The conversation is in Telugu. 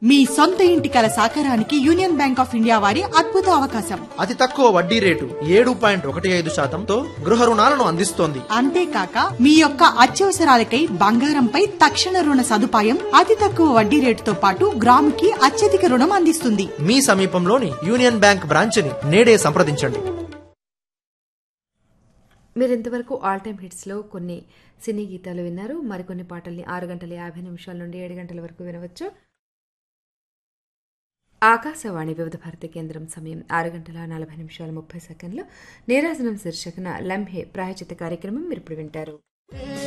మీ సొంత ఇంటి కల సాకారానికి యూనియన్ బ్యాంక్ ఆఫ్ ఇండియా వారి అద్భుత అవకాశం అతి తక్కువ వడ్డీ రేటు ఏడు పాయింట్ ఒకటి ఐదు శాతంతో గృహ రుణాలను అందిస్తోంది అంతేకాక మీ యొక్క అత్యవసరాలకై బంగారంపై తక్షణ రుణ సదుపాయం అతి తక్కువ వడ్డీ రేటుతో పాటు గ్రాముకి అత్యధిక రుణం అందిస్తుంది మీ సమీపంలోని యూనియన్ బ్యాంక్ బ్రాంచ్ని నేడే సంప్రదించండి మీరు ఇంతవరకు ఆల్ టైమ్ హిట్స్లో కొన్ని సినీ గీతాలు విన్నారు మరికొన్ని పాటల్ని ఆరు గంటల యాభై నిమిషాల నుండి ఏడు గంటల వరకు వినవచ్చు ఆకాశవాణి వివిధ భారతి కేంద్రం సమయం ఆరు గంటల నలభై నిమిషాల ముప్పై సెకండ్లు నీరాజనం శీర్షికన లంహే ప్రాయచిత కార్యక్రమం మీరు ఇప్పుడు వింటారు